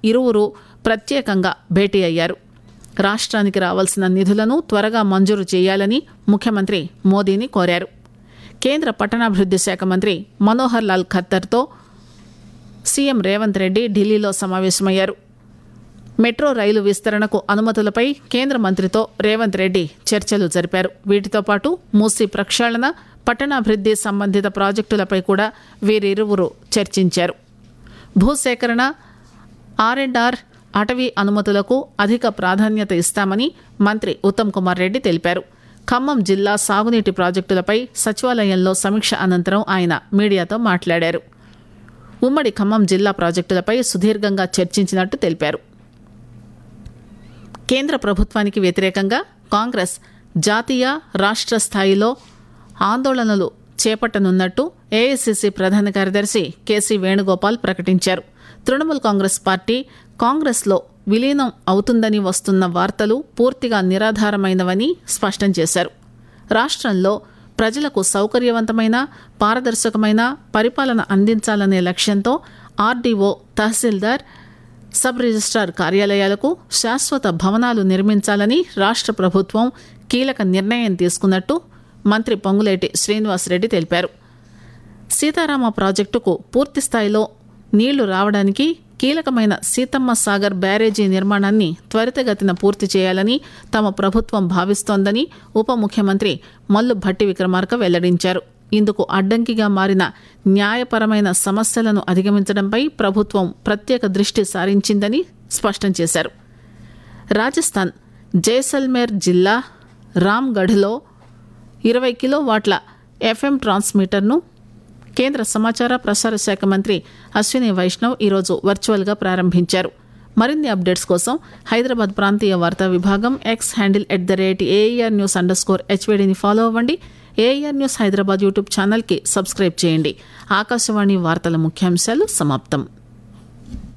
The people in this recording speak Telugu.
ఇరువురు ప్రత్యేకంగా భేటీ అయ్యారు రాష్ట్రానికి రావాల్సిన నిధులను త్వరగా మంజూరు చేయాలని ముఖ్యమంత్రి మోదీని కోరారు కేంద్ర పట్టణాభివృద్ది శాఖ మంత్రి మనోహర్ లాల్ ఖత్తర్తో సీఎం రేవంత్ రెడ్డి ఢిల్లీలో సమావేశమయ్యారు మెట్రో రైలు విస్తరణకు అనుమతులపై కేంద్ర మంత్రితో రేవంత్ రెడ్డి చర్చలు జరిపారు వీటితో పాటు మూసీ ప్రక్షాళన పట్టణాభివృద్ది సంబంధిత ప్రాజెక్టులపై కూడా వీరిరువురు చర్చించారు భూసేకరణ ఆర్ అండ్ ఆర్ అటవీ అనుమతులకు అధిక ప్రాధాన్యత ఇస్తామని మంత్రి ఉత్తమ్ కుమార్ రెడ్డి తెలిపారు ఖమ్మం జిల్లా సాగునీటి ప్రాజెక్టులపై సచివాలయంలో సమీక్ష అనంతరం ఆయన మీడియాతో మాట్లాడారు ఉమ్మడి ఖమ్మం జిల్లా ప్రాజెక్టులపై సుదీర్ఘంగా చర్చించినట్టు తెలిపారు కేంద్ర ప్రభుత్వానికి వ్యతిరేకంగా కాంగ్రెస్ జాతీయ రాష్ట్ర స్థాయిలో ఆందోళనలు చేపట్టనున్నట్టు ఏఐసిసి ప్రధాన కార్యదర్శి కేసీ వేణుగోపాల్ ప్రకటించారు తృణమూల్ కాంగ్రెస్ పార్టీ కాంగ్రెస్లో విలీనం అవుతుందని వస్తున్న వార్తలు పూర్తిగా నిరాధారమైనవని స్పష్టం చేశారు రాష్ట్రంలో ప్రజలకు సౌకర్యవంతమైన పారదర్శకమైన పరిపాలన అందించాలనే లక్ష్యంతో ఆర్డీఓ తహసీల్దార్ సబ్ రిజిస్ట్రార్ కార్యాలయాలకు శాశ్వత భవనాలు నిర్మించాలని రాష్ట్ర ప్రభుత్వం కీలక నిర్ణయం తీసుకున్నట్టు మంత్రి పొంగులేటి శ్రీనివాసరెడ్డి తెలిపారు సీతారామ ప్రాజెక్టుకు పూర్తి స్థాయిలో నీళ్లు రావడానికి కీలకమైన సీతమ్మ సాగర్ బ్యారేజీ నిర్మాణాన్ని త్వరితగతిన పూర్తి చేయాలని తమ ప్రభుత్వం భావిస్తోందని ఉప ముఖ్యమంత్రి మల్లు భట్టి విక్రమార్క వెల్లడించారు ఇందుకు అడ్డంకిగా మారిన న్యాయపరమైన సమస్యలను అధిగమించడంపై ప్రభుత్వం ప్రత్యేక దృష్టి సారించిందని స్పష్టం చేశారు రాజస్థాన్ జైసల్మేర్ జిల్లా రామ్గఢ్లో ఇరవై కిలోవాట్ల ఎఫ్ఎం ట్రాన్స్మిటర్ను కేంద్ర సమాచార ప్రసార శాఖ మంత్రి అశ్విని వైష్ణవ్ ఈరోజు వర్చువల్గా ప్రారంభించారు మరిన్ని అప్డేట్స్ కోసం హైదరాబాద్ ప్రాంతీయ వార్తా విభాగం X handle at the rate AIR news underscore హెచ్వేడిని ఫాలో అవ్వండి ఏఆర్ న్యూస్ హైదరాబాద్ యూట్యూబ్ ఛానల్కి సబ్స్క్రైబ్ చేయండి ఆకాశవాణి వార్తల ముఖ్యాంశాలు సమాప్తం